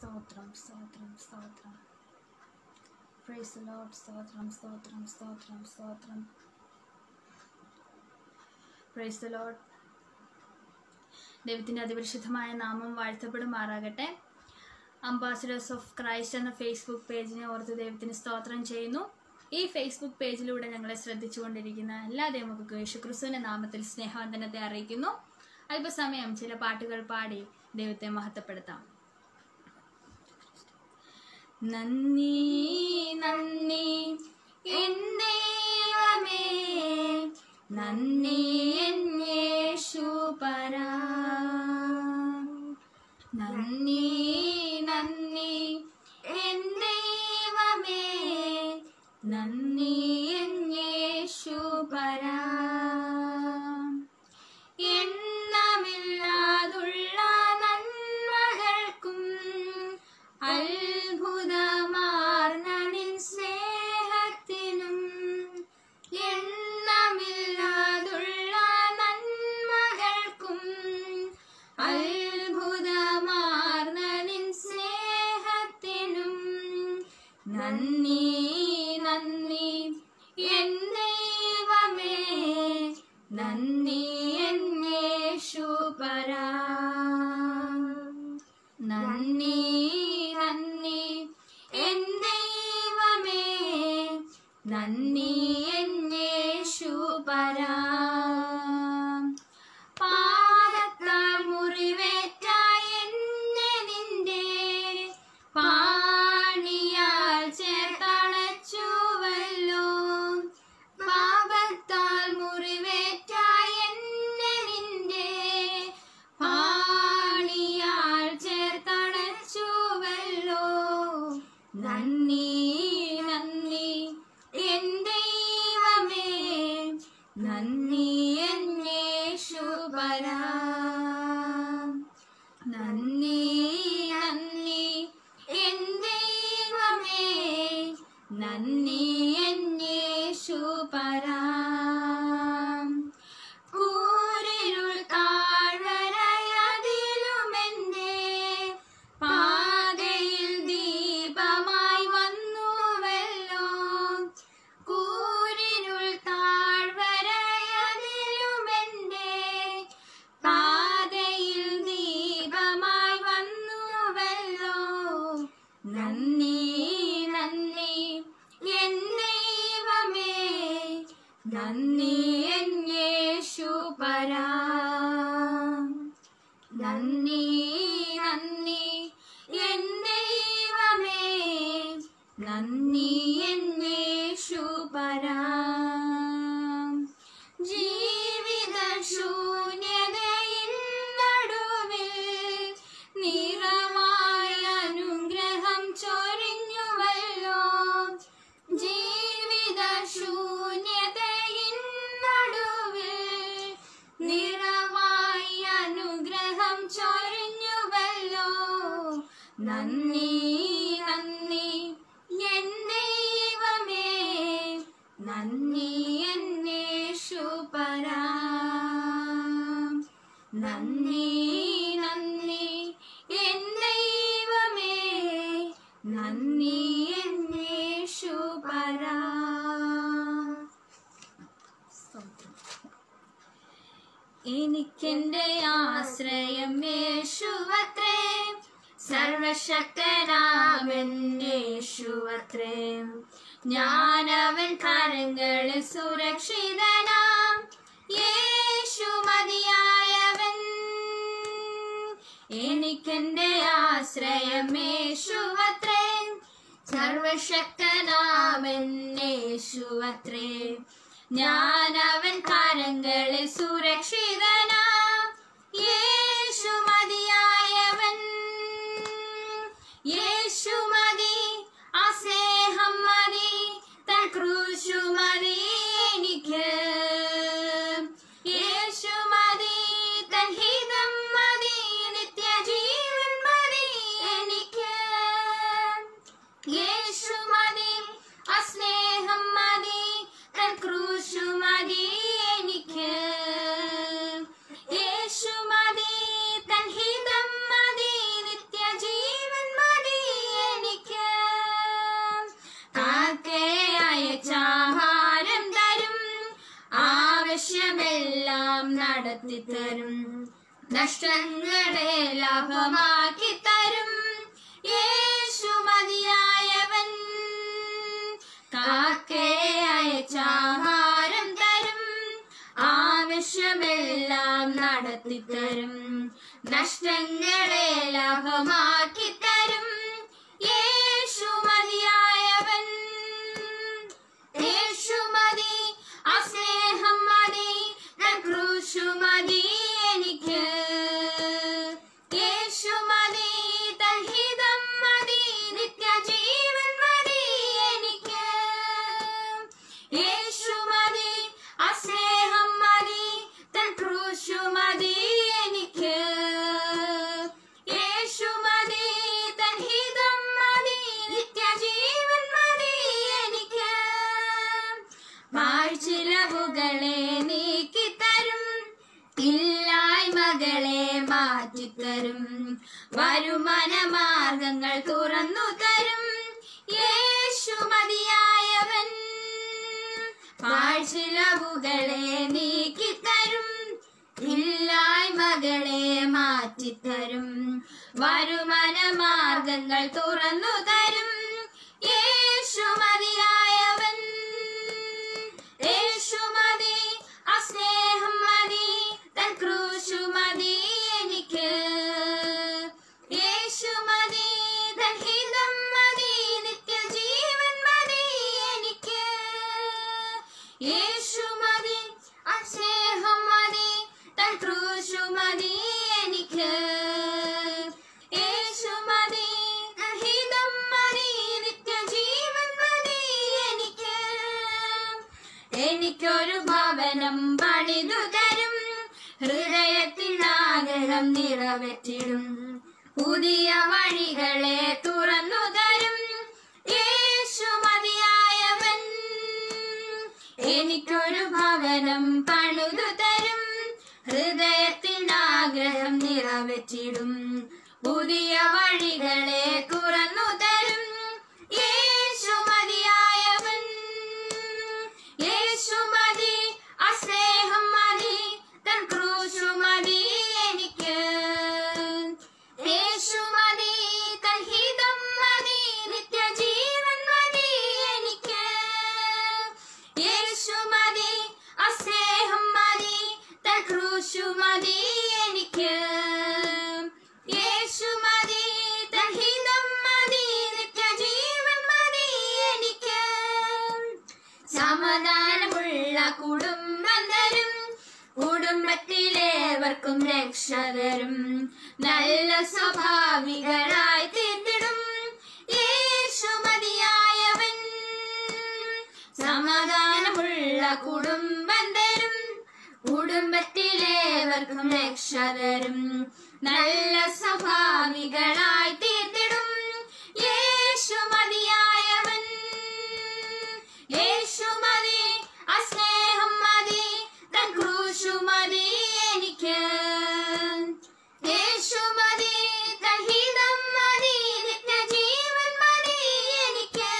സ്തോത്രം സ്തോത്രം സ്തോത്രം പ്രൈസ് ലോഡ് സ്തോത്രം സ്തോത്രം സ്തോത്രം സ്തോത്രം പ്രൈസ് ലോഡ് ദൈവത്തിൻ്റെ അതിപരിശുദ്ധമായ നാമം വാഴ്ത്തപ്പെടുമാറാകട്ടെ അംബാസിഡേഴ്സ് ഓഫ് ക്രൈസ്റ്റ് എന്ന ഫേസ്ബുക്ക് പേജിനെ ഓർത്ത് ദൈവത്തിന് സ്തോത്രം ചെയ്യുന്നു ഈ ഫേസ്ബുക്ക് പേജിലൂടെ ഞങ്ങളെ ശ്രദ്ധിച്ചുകൊണ്ടിരിക്കുന്ന എല്ലാ ദൈവമക്കൾക്കും യേശുക്രിസ്തുവിൻ്റെ നാമത്തിൽ സ്നേഹവന്ദനത്തെ അറിയിക്കുന്നു അല്പസമയം ചില പാട്ടുകൾ പാടി ദൈവത്തെ മഹത്വപ്പെടുത്താം നന്ദി നന്ദി എൻ ദൈവമേ നന്ദി എൻ യേശുപരാ നന്ദി നന്ദി എൻ ദൈവമേ നന്ദി എൻ യേശുപരാ എണ്ണമില്ലാതുള്ള നന്മകൾക്കും അത്ഭുതമാർന്ന നിൻ സ്നേഹത്തിനും എണ്ണമില്ലാതുള്ള നന്മകൾക്കും അത്ഭുതമാർന്ന നിൻ സ്നേഹത്തിനും നന്ദി നന്ദി എൻ ദൈവമേ നന്ദി എൻ യേശുപരാ നന്ദി നന്ദി എൻ ദൈവമേ നന്ദി എൻ യേശുപരാ പാദത്താൽ മുറിവേറ്റ എന്നെ നിന്റെ പാണിയാൽ ചേർത്തണച്ചുവല്ലോ പാപത്താൽ മുറിവേറ്റ എന്നെ നിന്റെ പാണിയാൽ ചേർത്തണച്ചുവല്ലോ നന്ദി നന്ദി എൻ ദൈവമേ നന്ദി എൻ യേശുപരാ നന്ദി നന്ദി എൻ ദൈവമേ നന്ദി എൻ യേശുപരാ കൂരിരുൾ താഴ്വരയതിലുമെന്റെ പാതയിൽ ദീപമായി വന്നുവല്ലോ കൂരിരുൾ താഴ്വരയതിലുമെന്റെ പാതയിൽ ദീപമായി വന്നുവല്ലോ നന്ദി നന്ദി എൻ ദൈവമേ നന്ദി എൻ യേശുപരാ നന്ദി നന്ദി എൻ ദൈവമേ നന്ദി എൻ യേശുപരാ ജീവിത ശൂന്യതയിൽ നടുവിൽ നിറമായ അനുഗ്രഹം ചൊരിഞ്ഞുവല്ലോ ജീവിത ശൂന്യതയിൽ നടുവിൽ നിറമായി അനുഗ്രഹം ചൊരിഞ്ഞുവല്ലോ നന്ദി നന്ദി എൻ ദൈവമേ നന്ദി എൻ യേശുപരാ നന്ദി നന്ദി എൻ ദൈവമേ നന്ദി എൻ യേശുപരാ എനിക്കെന്റെ ആശ്രയം യേശുവത്രേ സർവശക്തനാമൻ യേശുവത്രേ ഞാനവൻ കരങ്ങളിൽ സുരക്ഷിതനാം യേശു മതിയായവൻ എനിക്കെന്റെ ആശ്രയം യേശുവത്രേ സർവശക്തനാമൻ യേശുവത്രേ ഞാനവൻ കരങ്ങളിൽ സുരക്ഷിതനാം യേശു മതിയായവൻ യേശു മതി ആ സ്നേഹം മതി തൻ ക്രൂശു മതി എനിക്ക് യേശു മതി തൻ ഹിതം മതി നിത്യജീവൻ മതി എനിക്ക് യേശു മതി ആ സ്നേഹം മതി തൻ ക്രൂശു മതി എനിക്ക് നടത്തി തരും നഷ്ടങ്ങളെ ലാഭമാക്കി തരും യേശു മതിയായവൻ കാക്കയെ അയച്ചാഹാരം തരും ആവശ്യമെല്ലാം നടത്തി തരും നഷ്ടങ്ങളെ ലാഭമാക്കി തരും യേശു മതിയായവൻ യേശു മതി ആ സ്നേഹം മതി ഞാൻ ക്രൂശു മതി എനിക്ക് യേശു മതി തഹിതം മതി നിത്യജീവൻ മതി എനിക്ക് യേശു മതി ആ സ്നേഹം മതി തൻ ക്രൂശു മതി എനിക്ക് യേശു മതി തൻ ഹിതം മതി നിത്യജീവൻ മതി എനിക്ക് പാഴ്ചിലവുകളെ നീക്കി തരും ഇല്ലായ്മകളെ മാറ്റിത്തരും വരുമാന മാർഗങ്ങൾ തുറന്നു തരും യേശു മതിയായവൻ പാഴ്ചിലവുകളെ നീക്കി തരും ഇല്ലായ്മകളെ മാറ്റിത്തരും വരുമാന മാർഗങ്ങൾ തുറന്നു തരും യേശു മതിയായവൻ യേശു മതി ആ സ്നേഹം മതി തൻ ക്രൂശു മതി എനിക്ക് യേശു മതി തൻ ഹിതം മതി നിത്യജീവൻ മതി എനിക്ക് യേശു മതി ആ സ്നേഹം മതി തൻ ക്രൂശു മതി എനിക്ക് യേശു മതി തൻ ഹിതം മതി നിത്യജീവൻ മതി എനിക്ക് എനിക്കൊരു ഭവനം പണിതു തരും ഹൃദയത്തിൽ ആഗ്രഹം നിറവേറ്റിടും പുതിയ വഴികളെ തുറന്നു തരും യേശു മതിയായവൻ എനിക്കൊരു ഭവനം പണിതു തരും ഹൃദയത്തിൽ ആഗ്രഹം നിറവേറ്റിടും പുതിയ വഴികളെ തുറന്നു തരും യേശു മതിയായവൻ യേശു മതി ആ സ്നേഹം മതി തൻ ക്രൂശു മതി എനിക്ക് യേശു മതി തൻ ഹിതം മതി നിത്യജീവൻ മതി എനിക്ക് യേശു മതി ആ സ്നേഹം മതി തൻ ക്രൂശു മതി എനിക്ക് യേശു മതി തൻ ഹിതം മതി നിത്യജീവൻ മതി എനിക്ക് സമാധാനമുള്ള കുടുംബം തരും കുടുംബത്തിലേവർക്കും രക്ഷ തരും നല്ല സ്വഭാവികളായി തീർത്തിടും യേശു മതിയായവൻ സമാധാനമുള്ള കുടുംബം തരും കുടുംബത്തിലേവർക്കും രക്ഷ തരും നല്ല സ്വഭാവികളായി തീർത്തിടും യേശു മതിയായവൻ യേശു മതി ആ സ്നേഹം മതി തൻ ക്രൂശു മതി എനിക്ക് യേശു മതി തൻ ഹിതം മതി നിത്യജീവൻ മതി എനിക്ക്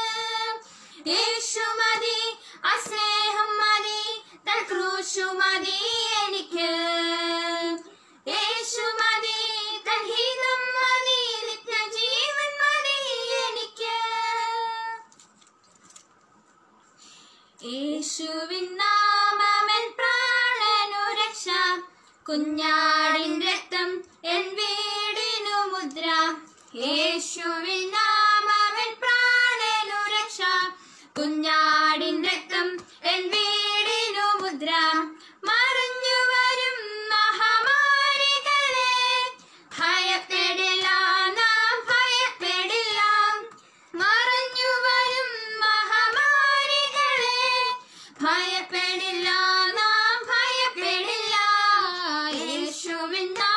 യേശു മതി ആ സ്നേഹം മതി തൻ ക്രൂശു മതി എനിക്ക് യേശു മതി തൻ ഹിതം മതി നിത്യജീവൻ മതി എനിക്ക് യേശുവിൻ നാമമൻ പ്രാണനു രക്ഷ കുഞ്ഞാടിൻ രക്തം എൻ വീടിനു മുദ്ര യേശുവിൻ നാമമൻ പ്രാണനു രക്ഷ കുഞ്ഞാടിൻ രക്തം എൻ വീടിനു മുദ്ര മറിഞ്ഞു വരും മഹാമാരികളെ ഭയപ്പെടില്ല നാം ഭയപ്പെടില്ല മറഞ്ഞു വരും മഹാമാരികളെ ഭയപ്പെടില്ല നാം ഭയപ്പെടില്ല യേശുവിൻ നാമം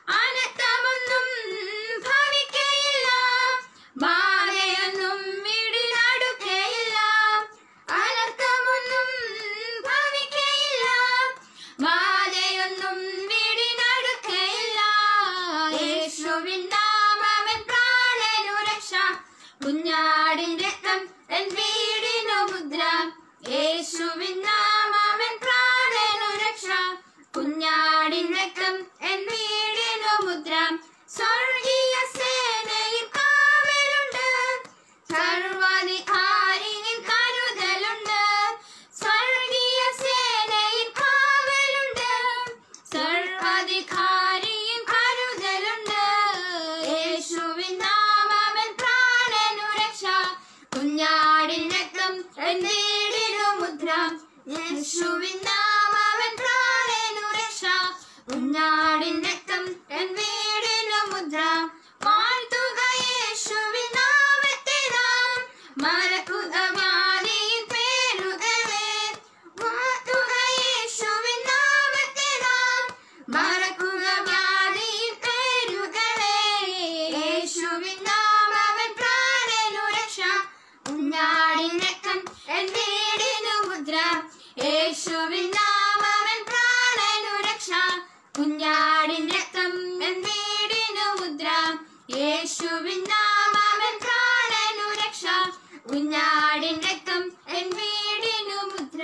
അനർത്ഥമൊന്നും ഭവിക്കയില്ല ബാധയൊന്നും വീടിനടുക്കയില്ല അനർത്ഥമൊന്നും ഭവിക്കയില്ല ബാധയൊന്നും വീടിനടുക്കയില്ല യേശുവിൻ നാമമൻ പ്രാണനു രക്ഷ കുഞ്ഞാടിൻ രക്തം എൻ വീടിനു മുദ്ര യേശുവിൻ നാമമൻ പ്രാണനു രക്ഷ കുഞ്ഞാടിൻ രക്തം എൻ വീടിനു മുദ്ര സ്വർഗീയ സേനയിൽ കാവലുണ്ട് സർവാധികാരിയിൽ കരുതലുണ്ട് സ്വർഗീയ സേനയിൽ കാവലുണ്ട് സർവാധികാരിയിൽ കരുതലുണ്ട് യേശുവിൻ നാമമൻ പ്രാണനു രക്ഷ കുഞ്ഞാടിൻ രക്തം എൻ വീടിനു മുദ്ര യേശുവിൻ നാമവൻ പ്രാണനു രക്ഷ കുഞ്ഞാടിൻ രക്തം എൻ വീടിനു മുദ്ര വാഴ്ത്തുക യേശുവിൻ നാമത്തെ നാം മറക്കുക വ്യാധിയിൻ പേരുകളെ വാഴ്ത്തുക യേശുവിൻ നാമത്തെ നാം മറക്കുക വ്യാധിയിൻ പേരുകളെ യേശുവിൻ നാമവൻ പ്രാണനു രക്ഷ കുഞ്ഞാടിൻ രക്തം എൻ വീടിനു മുദ്ര യേശുവിൻ നാമവൻ പ്രാണനു രക്ഷ കുഞ്ഞാടിൻ രക്തം എൻ വീടിനു മുദ്ര യേശുവിൻ നാമവൻ പ്രാണനു രക്ഷ കുഞ്ഞാടിൻ രക്തം എൻ വീടിനു മുദ്ര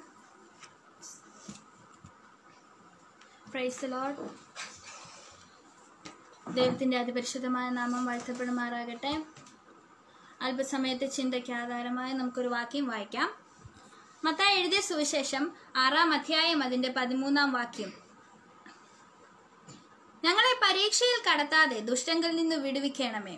പ്രൈസ് ലോർഡ് ദൈവത്തിന്റെ അതിപരിശുദ്ധമായ നാമം വാഴ്ത്തപ്പെടുമാറാകട്ടെ അല്പസമയത്തെ ചിന്തയ്ക്ക് ആധാരമായി നമുക്കൊരു വാക്യം വായിക്കാം മത്തായി എഴുതിയ സുവിശേഷം ആറാം അധ്യായം അതിന്റെ പതിമൂന്നാം വാക്യം ഞങ്ങളെ പരീക്ഷയിൽ കടത്താതെ ദുഷ്ടങ്കിൽ നിന്ന് വിടുവിക്കണമേ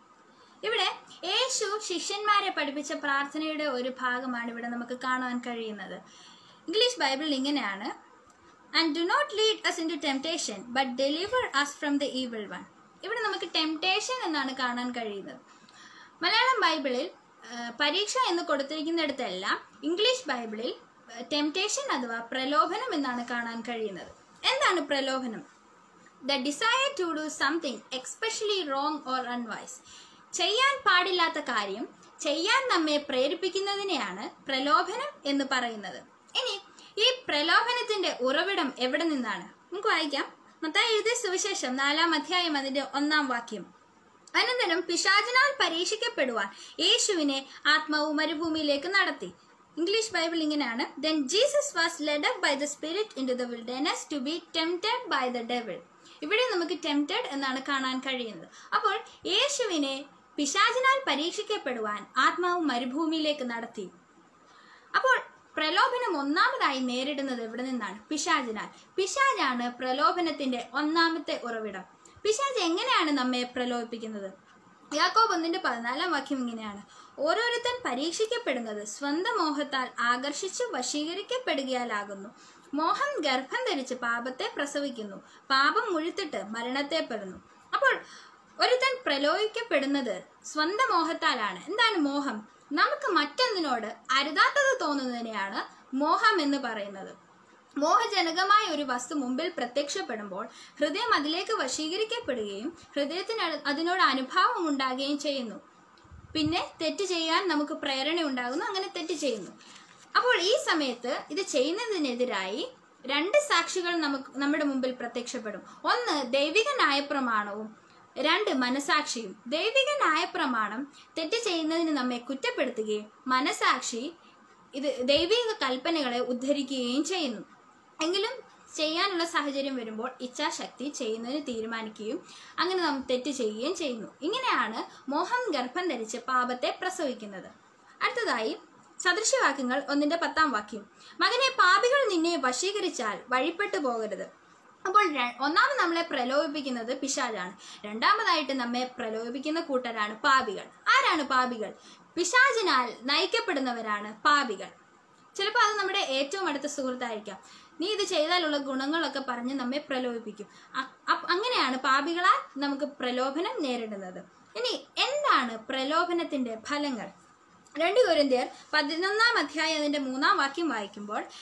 ഇവിടെ യേശു ശിഷ്യന്മാരെ പഠിപ്പിച്ച പ്രാർത്ഥനയുടെ ഒരു ഭാഗമാണ് ഇവിടെ നമുക്ക് കാണാൻ കഴിയുന്നത് ഇംഗ്ലീഷ് ബൈബിളിൽ ഇങ്ങനെയാണ് and do not lead us into temptation but deliver us from the evil one ഇവിടെ നമുക്ക് ടെംപ്ടേഷൻ എന്നാണ് കാണാൻ കഴിയുന്നത് മലയാളം ബൈബിളിൽ ആ, പരീക്ഷ എന്ന് കൊടുത്തിരിക്കുന്നിടത്തെല്ലാം ഇംഗ്ലീഷ് ബൈബിളിൽ ടെംപ്ടേഷൻ അഥവാ പ്രലോഭനം എന്നാണ് കാണാൻ കഴിയുന്നത് എന്താണ് പ്രലോഭനം the desire to do something especially wrong or unwise ചെയ്യാൻ പാടില്ലാത്ത കാര്യം ചെയ്യാൻ നമ്മെ പ്രേരിപ്പിക്കുന്നതിനെയാണ് പ്രലോഭനം എന്ന് പറയുന്നത് ഇനി ഈ പ്രലോഭനത്തിന്റെ ഉറവിടം എവിടെ നിന്നാണ് നമുക്ക് വായിക്കാം മത്തായി എഴുതിയ സുവിശേഷം നാലാം അധ്യായം അതിന്റെ ഒന്നാം വാക്യം അനന്തരം പിശാചിനാൽ പരീക്ഷിക്കപ്പെടുവാൻ യേശുവിനെ ആത്മാവ് മരുഭൂമിയിലേക്ക് നടത്തി ഇംഗ്ലീഷ് ബൈബിൾ ഇങ്ങനെയാണ് then Jesus was led up by the spirit into the wilderness to be tempted by the devil ഇവിടെ നമുക്ക് ടെംപ്റ്റഡ് എന്നാണ് കാണാൻ കഴിയുന്നത് അപ്പോൾ യേശുവിനെ പിശാചിനാൽ പരീക്ഷിക്കപ്പെടുവാൻ ആത്മാവ് മരുഭൂമിയിലേക്ക് നടത്തി അപ്പോൾ പ്രലോഭനം ഒന്നാമതായി നേരിടുന്നത് എവിടെ നിന്നാണ് പിശാചിനാൽ പിശാജാണ് പ്രലോഭനത്തിന്റെ ഒന്നാമത്തെ ഉറവിടം പിശാജ് എങ്ങനെയാണ് നമ്മെ പ്രലോഭിപ്പിക്കുന്നത് യാക്കോബ് ഒന്നിന്റെ പതിനാലാം വാക്യം ഇങ്ങനെയാണ് ഓരോരുത്തൻ പരീക്ഷിക്കപ്പെടുന്നത് സ്വന്തം മോഹത്താൽ ആകർഷിച്ച് വശീകരിക്കപ്പെടുകയാലാകുന്നു മോഹം ഗർഭം ധരിച്ച് പാപത്തെ പ്രസവിക്കുന്നു പാപം മുഴുത്തിട്ട് മരണത്തെ പെടുന്നു അപ്പോൾ ഒരുത്തൻ പ്രലോഭിക്കപ്പെടുന്നത് സ്വന്തം മോഹത്താലാണ് എന്താണ് മോഹം നമുക്ക് മറ്റൊന്നിനോട് അരുതാത്തത് തോന്നുന്നതിനെയാണ് മോഹം എന്ന് പറയുന്നത് മോഹജനകമായ ഒരു വസ്തു മുമ്പിൽ പ്രത്യക്ഷപ്പെടുമ്പോൾ ഹൃദയം അതിലേക്ക് വശീകരിക്കപ്പെടുകയും ഹൃദയത്തിന് അ- അതിനോട് അനുഭാവം ഉണ്ടാകുകയും ചെയ്യുന്നു പിന്നെ തെറ്റ് ചെയ്യാൻ നമുക്ക് പ്രേരണ ഉണ്ടാകുന്നു അങ്ങനെ തെറ്റ് ചെയ്യുന്നു അപ്പോൾ ഈ സമയത്ത് ഇത് ചെയ്യുന്നതിനെതിരായി രണ്ട് സാക്ഷികൾ നമുക്ക് നമ്മുടെ മുമ്പിൽ പ്രത്യക്ഷപ്പെടും ഒന്ന് ദൈവിക ന്യായപ്രമാണവും രണ്ട് മനസാക്ഷിയും ദൈവിക ന്യായപ്രമാണം തെറ്റ് ചെയ്യുന്നതിന് നമ്മെ കുറ്റപ്പെടുത്തുകയും മനസാക്ഷി ഇത് ദൈവിക കൽപ്പനകളെ ഉദ്ധരിക്കുകയും ചെയ്യുന്നു എങ്കിലും ചെയ്യാനുള്ള സാഹചര്യം വരുമ്പോൾ ഇച്ഛാശക്തി ചെയ്യുന്നതിന് തീരുമാനിക്കുകയും അങ്ങനെ നാം തെറ്റ് ചെയ്യുകയും ചെയ്യുന്നു ഇങ്ങനെയാണ് മോഹം ഗർഭം ധരിച്ച് പാപത്തെ പ്രസവിക്കുന്നത് അടുത്തതായി സദൃശവാക്യങ്ങൾ ഒന്നിന്റെ പത്താം വാക്യം മകനെ പാപികൾ നിന്നെ വശീകരിച്ചാൽ വഴിപ്പെട്ടു പോകരുത് അപ്പോൾ ര- ഒന്നാമത് നമ്മളെ പ്രലോഭിപ്പിക്കുന്നത് പിശാചാണ് രണ്ടാമതായിട്ട് നമ്മെ പ്രലോഭിപ്പിക്കുന്ന കൂട്ടരാണ് പാപികൾ ആരാണ് പാപികൾ പിശാചിനാൽ നയിക്കപ്പെടുന്നവരാണ് പാപികൾ ചിലപ്പോൾ അത് നമ്മുടെ ഏറ്റവും അടുത്ത സുഹൃത്തായിരിക്കാം നീ ഇത് ചെയ്താലുള്ള ഗുണങ്ങളൊക്കെ പറഞ്ഞ് നമ്മെ പ്രലോഭിപ്പിക്കും അ- അപ്പ- അങ്ങനെയാണ് പാപികളാൽ നമുക്ക് പ്രലോഭനം നേരിടുന്നത് ഇനി എന്താണ് പ്രലോഭനത്തിന്റെ ഫലങ്ങൾ രണ്ട് കൊരിന്ത്യർ പതിനൊന്നാം അധ്യായം അതിന്റെ മൂന്നാം വാക്യം വായിക്കുമ്പോൾ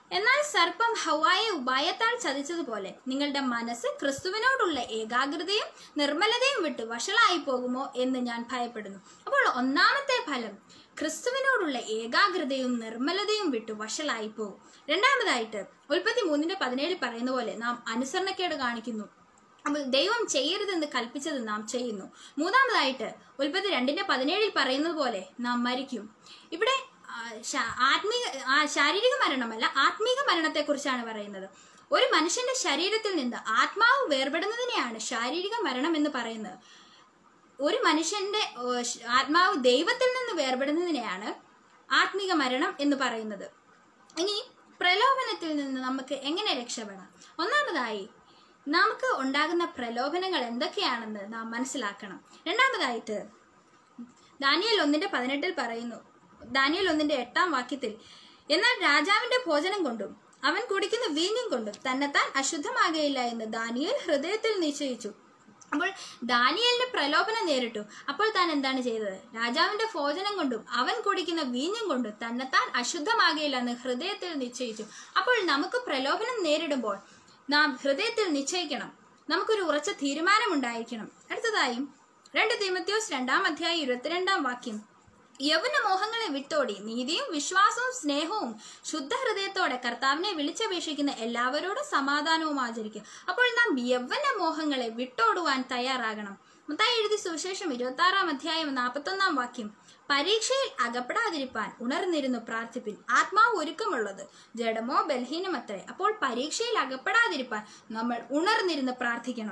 എന്നാൽ സർപ്പം ഹവായെ ഉപായത്താൽ ചതിച്ചതുപോലെ നിങ്ങളുടെ മനസ്സ് ക്രിസ്തുവിനോടുള്ള ഏകാഗ്രതയും നിർമ്മലതയും വിട്ട് വഷളായി പോകുമോ എന്ന് ഞാൻ ഭയപ്പെടുന്നു അപ്പോൾ ഒന്നാമത്തെ ഫലം ക്രിസ്തുവിനോടുള്ള ഏകാഗ്രതയും നിർമ്മലതയും വിട്ട് വഷളായി പോകും രണ്ടാമതായിട്ട് ഉൽപ്പത്തി മൂന്നിന്റെ പതിനേഴിൽ പറയുന്ന പോലെ നാം അനുസരണക്കേട് കാണിക്കുന്നു അപ്പോൾ ദൈവം ചെയ്യരുതെന്ന് കൽപ്പിച്ചത് നാം ചെയ്യുന്നു മൂന്നാമതായിട്ട് ഉൽപ്പത്തി രണ്ടിന്റെ പതിനേഴിൽ പറയുന്നത് പോലെ നാം മരിക്കും ഇവിടെ ആ, ശാ- ആത്മീക ആ, ശാരീരിക മരണമല്ല ആത്മീക മരണത്തെക്കുറിച്ചാണ് പറയുന്നത് ഒരു മനുഷ്യന്റെ ശരീരത്തിൽ നിന്ന് ആത്മാവ് വേർപെടുന്നതിനെയാണ് ശാരീരിക മരണം എന്ന് പറയുന്നത് ഒരു മനുഷ്യന്റെ ഓ, ശ്- ആത്മാവ് ദൈവത്തിൽ നിന്ന് വേർപെടുന്നതിനെയാണ് ആത്മീക മരണം എന്ന് പറയുന്നത് ഇനി പ്രലോഭനത്തിൽ നിന്ന് നമുക്ക് എങ്ങനെ രക്ഷപ്പെടാം ഒന്നാമതായി നമുക്ക് ഉണ്ടാകുന്ന പ്രലോഭനങ്ങൾ എന്തൊക്കെയാണെന്ന് നാം മനസ്സിലാക്കണം രണ്ടാമതായിട്ട് ദാനിയൽ ഒന്നിന്റെ പതിനെട്ടിൽ പറയുന്നു ദാനിയൽ ഒന്നിന്റെ എട്ടാം വാക്യത്തിൽ എന്നാൽ രാജാവിന്റെ ഭോജനം കൊണ്ടും അവൻ കുടിക്കുന്ന വീഞ്ഞും കൊണ്ടും തന്നെത്താൻ അശുദ്ധമാകുകയില്ല എന്ന് ദാനിയൽ ഹൃദയത്തിൽ നിശ്ചയിച്ചു അപ്പോൾ ദാനിയലിന് പ്രലോഭനം നേരിട്ടു അപ്പോൾ താൻ എന്താണ് ചെയ്തത് രാജാവിന്റെ ഭോജനം കൊണ്ടും അവൻ കുടിക്കുന്ന വീഞ്ഞും കൊണ്ടും തന്നെത്താൻ അശുദ്ധമാകുകയില്ല എന്ന് ഹൃദയത്തിൽ നിശ്ചയിച്ചു അപ്പോൾ നമുക്ക് പ്രലോഭനം നേരിടുമ്പോൾ നാം ഹൃദയത്തിൽ നിശ്ചയിക്കണം നമുക്കൊരു ഉറച്ച തീരുമാനമുണ്ടായിരിക്കണം അടുത്തതായും രണ്ട് തീമത്യോസ് രണ്ടാം അധ്യായം ഇരുപത്തിരണ്ടാം വാക്യം യൗവന മോഹങ്ങളെ വിട്ടോടി നീതിയും വിശ്വാസവും സ്നേഹവും ശുദ്ധ ഹൃദയത്തോടെ കർത്താവിനെ വിളിച്ചപേക്ഷിക്കുന്ന എല്ലാവരോടും സമാധാനവും ആചരിക്കും അപ്പോൾ നാം യൗവന മോഹങ്ങളെ വിട്ടോടുവാൻ തയ്യാറാകണം മത്തായി എഴുതി സുവിശേഷം ഇരുപത്തി ആറാം അധ്യായം നാൽപ്പത്തൊന്നാം വാക്യം പരീക്ഷയിൽ അകപ്പെടാതിരിപ്പാൻ ഉണർന്നിരുന്നു പ്രാർത്ഥിപ്പിൻ ആത്മാവ് ഒരുക്കമുള്ളത് ജഡമോ ബലഹീനമത്രേ അപ്പോൾ പരീക്ഷയിൽ അകപ്പെടാതിരിപ്പാൻ നമ്മൾ ഉണർന്നിരുന്ന് പ്രാർത്ഥിക്കണം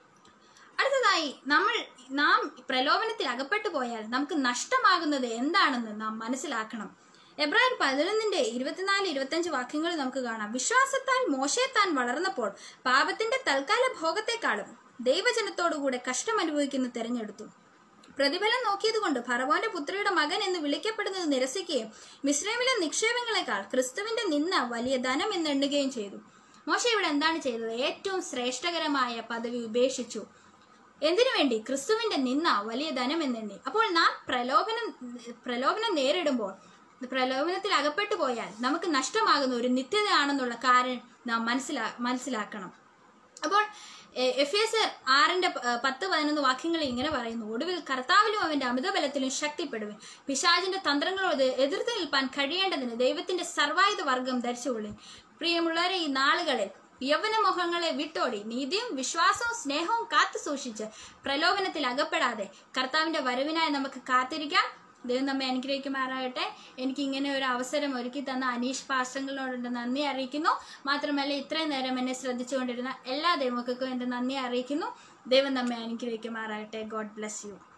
അടുത്തതായി നമ്മൾ നാം പ്രലോഭനത്തിൽ അകപ്പെട്ടു പോയാൽ നമുക്ക് നഷ്ടമാകുന്നത് എന്താണെന്ന് നാം മനസ്സിലാക്കണം എബ്രാഹിം പതിനൊന്നിന്റെ ഇരുപത്തിനാല് ഇരുപത്തഞ്ച് വാക്യങ്ങൾ നമുക്ക് കാണാം വിശ്വാസത്താൽ മോശയെ താൻ വളർന്നപ്പോൾ പാപത്തിന്റെ തൽക്കാല ഭോഗത്തെക്കാളും ദൈവജനത്തോടുകൂടെ കഷ്ടം അനുഭവിക്കുന്ന തെരഞ്ഞെടുത്തു പ്രതിഫലം നോക്കിയതുകൊണ്ട് ഫറവോന്റെ പുത്രിയുടെ മകൻ എന്ന് വിളിക്കപ്പെടുന്നത് നിരസിക്കുകയും മിശ്രമിലെ നിക്ഷേപങ്ങളെക്കാൾ ക്രിസ്തുവിന്റെ നിന്ന വലിയ ധനം എന്ന് എണ്ണുകയും ചെയ്തു മോശ ഇവിടെ എന്താണ് ചെയ്തത് ഏറ്റവും ശ്രേഷ്ഠകരമായ പദവി ഉപേക്ഷിച്ചു എന്തിനു വേണ്ടി ക്രിസ്തുവിന്റെ നിന്ന വലിയ ധനം എന്നെണ്ണി അപ്പോൾ നാം പ്രലോഭനം പ്രലോഭനം നേരിടുമ്പോൾ പ്രലോഭനത്തിൽ അകപ്പെട്ടു പോയാൽ നമുക്ക് നഷ്ടമാകുന്ന ഒരു നിത്യതയാണെന്നുള്ള കാര്യം നാം മനസ്സിലാ മനസ്സിലാക്കണം അപ്പോൾ എ- എഫ് എസ് ആറിന്റെ പ- പത്ത് പതിനൊന്ന് വാക്യങ്ങളിൽ ഇങ്ങനെ പറയുന്നു ഒടുവിൽ കർത്താവിലും അവന്റെ അമിതബലത്തിലും ശക്തിപ്പെടുവിൻ പിശാചിന്റെ തന്ത്രങ്ങളോട് എതിർത്ത് നിൽപ്പാൻ കഴിയേണ്ടതിന് ദൈവത്തിന്റെ സർവായുധ വർഗം ധരിച്ചുകൊള്ളി പ്രിയമുള്ളവരെ ഈ നാളുകളിൽ യൗവനമോഹങ്ങളെ വിട്ടോടി നീതിയും വിശ്വാസവും സ്നേഹവും കാത്തു സൂക്ഷിച്ച് പ്രലോഭനത്തിൽ അകപ്പെടാതെ കർത്താവിന്റെ വരവിനായി നമുക്ക് കാത്തിരിക്കാം ദൈവം നമ്മെ അനുഗ്രഹിക്കുമാറാകട്ടെ എനിക്ക് ഇങ്ങനെ ഒരു അവസരം ഒരുക്കി തന്ന അനീഷ് പാസ്റ്റങ്ങളോട് നന്ദി അറിയിക്കുന്നു മാത്രമല്ല ഇത്രയും നേരം എന്നെ ശ്രദ്ധിച്ചുകൊണ്ടിരുന്ന എല്ലാ ദൈവമക്കൾക്കും എൻ്റെ നന്ദി അറിയിക്കുന്നു ദൈവം നമ്മെ അനുഗ്രഹിക്കുമാറാകട്ടെ ഗോഡ് ബ്ലെസ് യു